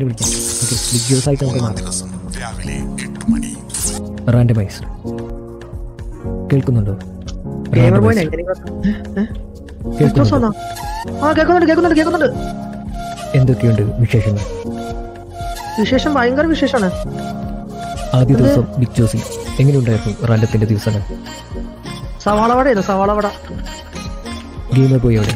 റാൻഡത്തിന് വിളിക്കാം okay big juice ആയിട്ട് നമുക്ക് മാറാം ദിവസം രാവിലെ എട്ട് മണി റാൻഡമൈസ് കേൾക്കുന്നുണ്ടോ ഗെയിമർ Randomize. പോയിനെ എങ്ങനെ കേൾക്കുന്നുണ്ടോ? വന്നോ ആ കേൾക്കുന്നുണ്ട് കേൾക്കുന്നുണ്ട് കേൾക്കുന്നുണ്ട് എന്തൊക്കെയുണ്ട് വിശേഷങ്ങൾ വിശേഷം ഭയങ്കര വിശേഷമാണ് ആദ്യ ഇത് ദിവസം ബിഗ് ജോസിൽ എങ്ങനെയുണ്ടായിരുന്നു റാൻഡത്തിന്റെ ദിവസങ്ങൾ സവാള വടയായിരുന്നു സവാള വട ഗെയിമർ പോയി അവിടെ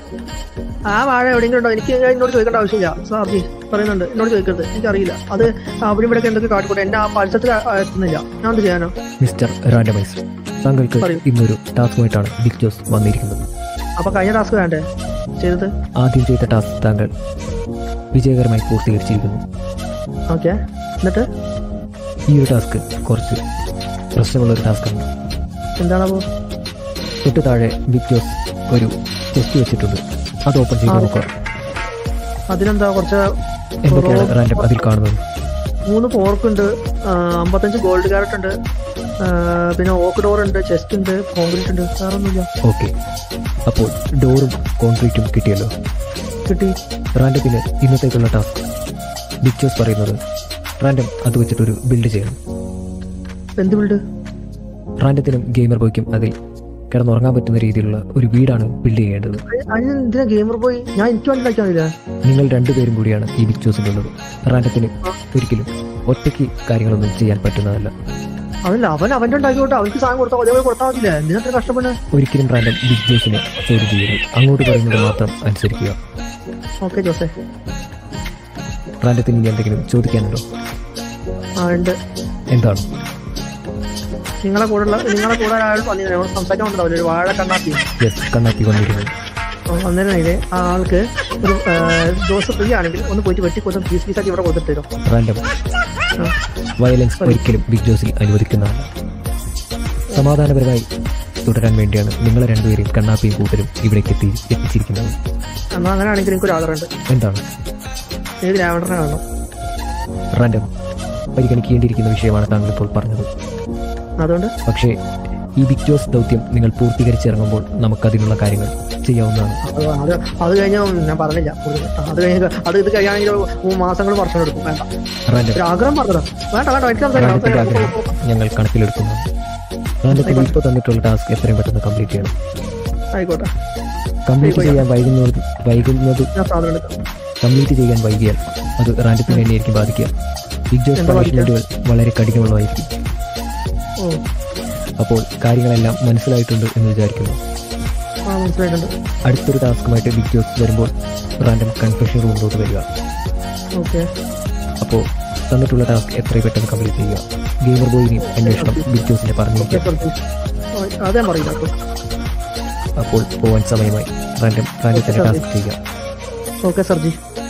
ആ വാഴ എവിടെയെങ്കിലും ഉണ്ടോ എനിക്ക് എന്നോട് ചോദിക്കേണ്ട ആവശ്യമില്ല സാർജി പറയുന്നുണ്ട് എന്നോട് ചോദിക്കരുത് എനിക്കറിയില്ല അത് അവിടെ ഇവിടെ എന്തൊക്കെ കാട്ടിക്കൂടെ എന്റെ ആ പരിസരത്തിൽ ആ- എത്തുന്നില്ല ഞാൻ എന്ത് ചെയ്യാനോ മിസ്റ്റർ റാൻഡമൈസ് താങ്കൾക്ക് പറയൂ. ഇന്നൊരു ടാസ്കുമായിട്ടാണ് ബിഗ് ജോസ് വന്നിരിക്കുന്നത് അപ്പൊ കഴിഞ്ഞ ടാസ്ക് വേണ്ടേ ചെയ്തത് ആദ്യം ചെയ്ത ടാസ്ക് താങ്കൾ വിജയകരമായി പൂർത്തീകരിച്ചിരിക്കുന്നു ഓക്കെ എന്നിട്ട് ഈ ഒരു ടാസ്ക് കുറച്ച് പ്രശ്നമുള്ള ഒരു ടാസ്ക്കാണ് എന്താണപ്പോ തൊട്ട് താഴെ ബിഗ് ജോസ് ഒരു ചെസ്റ്റ് വെച്ചിട്ടുണ്ട് അത് ഓപ്പൺ ചെയ്ത് ആ. നോക്കുക അതിനെന്താ കുറച്ച് എന്തൊക്കെയാണ് റാൻഡം അതിൽ കാണുന്നത് മൂന്ന് പോർക്ക് ഉണ്ട് അമ്പത്തഞ്ച് ഗോൾഡ് ക്യാരറ്റ് ഉണ്ട് ആ, പിന്നെ ഓക്ക് ഡോർ ഉണ്ട് ചെസ്റ്റ് ഉണ്ട് കോൺക്രീറ്റ് ഉണ്ട് വേറെ ഒന്നുമില്ല ഓക്കെ അപ്പോൾ ഡോറും കോൺക്രീറ്റും കിട്ടിയല്ലോ കിട്ടി റാൻഡത്തിന് ഇന്നത്തേക്കുള്ള ടാസ്ക് ബിഗ് ജോസ് പറയുന്നത് റാൻഡം അത് വെച്ചിട്ടൊരു ബിൽഡ് ചെയ്യണം എന്ത് ബിൽഡ് റാൻഡത്തിനും ഗെയിമർ ബോയ്ക്കും അതിൽ കിടന്നുറങ്ങാൻ പറ്റുന്ന രീതിയിലുള്ള ഒരു വീടാണ് ബിൽഡ് ചെയ്യേണ്ടത് അതിന് എന്തിനാ ഗെയിമർ പോയി ഞാൻ എനിക്ക് മനസ്സിലാക്കിയാൽ നിങ്ങൾ രണ്ടുപേരും കൂടിയാണ് ഈ ബിഗ് ജോസിലുള്ളത് റാൻഡത്തിന് ഒരിക്കലും ഒറ്റയ്ക്ക് കാര്യങ്ങളൊന്നും ചെയ്യാൻ പറ്റുന്നതല്ല അതല്ല അവൻ അവന്റെ ഉണ്ടാക്കിയോട്ടെ അവർക്ക് സാധനം കൊടുത്താൽ അതേപോലെ കൊടുത്താൽ മതില്ലേ എന്തിനാ ഇത്ര കഷ്ടപ്പെടുന്നത് ഒരിക്കലും റാൻഡം ബിഗ് ജോസിനെ ചോദ്യം ചെയ്യരുത് അങ്ങോട്ട് പറയുന്നത് മാത്രം അനുസരിക്കുക ഓക്കെ ജോസേ റാൻഡത്തിന് ഇനി എന്തെങ്കിലും ചോദിക്കാനുണ്ടോ ആ ഉണ്ട് എന്താണ് നിങ്ങളെ കൂടെ ഉള്ള നിങ്ങളെ കൂടെ ഒരാൾ വന്നിരുന്നു ഞങ്ങൾ സംസാരിക്കാൻ വന്നിട്ടുണ്ടാവില്ല ഒരു വാഴ കണ്ണാത്തി യെസ് കണ്ണാക്കി വന്നിരുന്നത് അന്നേരം ആ ആൾക്ക് ഒരു ആ, ദിവസം ഫ്രീ ആണെങ്കിൽ ഒന്ന് പോയിട്ട് വെട്ടി കൊടുത്ത് പീസ് പീസാക്കി ഇവിടെ കൊടുത്തിട്ട് തരും റാൻഡം വയലൻസ് ഒരിക്കലും ബിഗ് ജോസിൽ അനുവദിക്കുന്നതല്ല സമാധാനപരമായി തുടരാൻ വേണ്ടിയാണ് നിങ്ങളെ രണ്ടുപേരെയും കണ്ണാപ്പിയും കൂട്ടരും ഇവിടേക്ക് എത്തി എത്തിച്ചിരിക്കുന്നത് എന്നാൽ അങ്ങനെ ആണെങ്കിൽ എനിക്ക് ഒരു ആഗ്രഹമുണ്ട് എന്താണ് ഏത് ലാവണ്ടറിനെ കാണണം റാൻഡം പരിഗണിക്കേണ്ടിയിരിക്കുന്ന വിഷയമാണ് താങ്കൾ ഇപ്പോൾ പറഞ്ഞത് അതുകൊണ്ട് പക്ഷേ ഈ ബിഗ് ജോസ് ദൗത്യം നിങ്ങൾ പൂർത്തീകരിച്ചിറങ്ങുമ്പോൾ നമുക്കതിനുള്ള കാര്യങ്ങൾ ചെയ്യാവുന്നതാണ് അത് അത് അത് കഴിഞ്ഞ് ഞാൻ പറഞ്ഞില്ല കൂടുതൽ. ആ, അത് കഴിഞ്ഞ് അത് ഇത് കഴിയാണെങ്കിൽ മാസങ്ങൾ വർഷം എടുക്കും വേണ്ട റാൻഡം ഒരു ആഗ്രഹം പറഞ്ഞതാ വേണ്ട വേണ്ട എനിക്ക് റാൻഡത്തിന്റെ ആഗ്രഹം സംസാരിക്കാം ഞങ്ങൾ കണക്കിലെടുക്കുന്നു റാൻഡത്തിന് ഇപ്പോൾ തന്നിട്ടുള്ള ടാസ്ക് എത്രയും പെട്ടെന്ന് കംപ്ലീറ്റ് ചെയ്യണം ആയിക്കോട്ടെ കംപ്ലീറ്റ് ചെയ്യാൻ വൈകുന്നത് വൈകുന്നത് ഞാൻ സാധനം എടുക്കാം കംപ്ലീറ്റ് ചെയ്യാൻ വൈകിയാൽ അത് റാൻഡത്തിന് തന്നെയായിരിക്കും ബാധിക്കുക ബിഗ് ജോസ് എന്താ ബാധിക്കുക? പണിഷ്മെന്റുകൾ വളരെ കഠിനമുള്ളതായിരിക്കും ഓ അപ്പോൾ കാര്യങ്ങളെല്ലാം മനസ്സിലായിട്ടുണ്ട് എന്ന് വിചാരിക്കുന്നു ആ മനസ്സിലായിട്ടുണ്ട് അടുത്തൊരു ടാസ്കുമായിട്ട് ബിഗ് ജോസ് വരുമ്പോൾ റാൻഡം കൺഫെഷൻ റൂമിലോട്ട് വരിക ഓക്കെ അപ്പോൾ തന്നിട്ടുള്ള ടാസ്ക് എത്രയും പെട്ടെന്ന് കംപ്ലീറ്റ് ചെയ്യുക ഗെയിമർ ബോയിനെയും അന്വേഷണം ബിഗ് ജോസിനെ ഓക്കെ പറഞ്ഞിരിക്കുക സർ അത് ഞാൻ പറയില്ല കേട്ടോ അപ്പോൾ പോവാൻ സമയമായി റാൻഡം റാൻഡത്തിന്റെ ടാസ്ക് ചെയ്യുക ഓക്കെ സർജി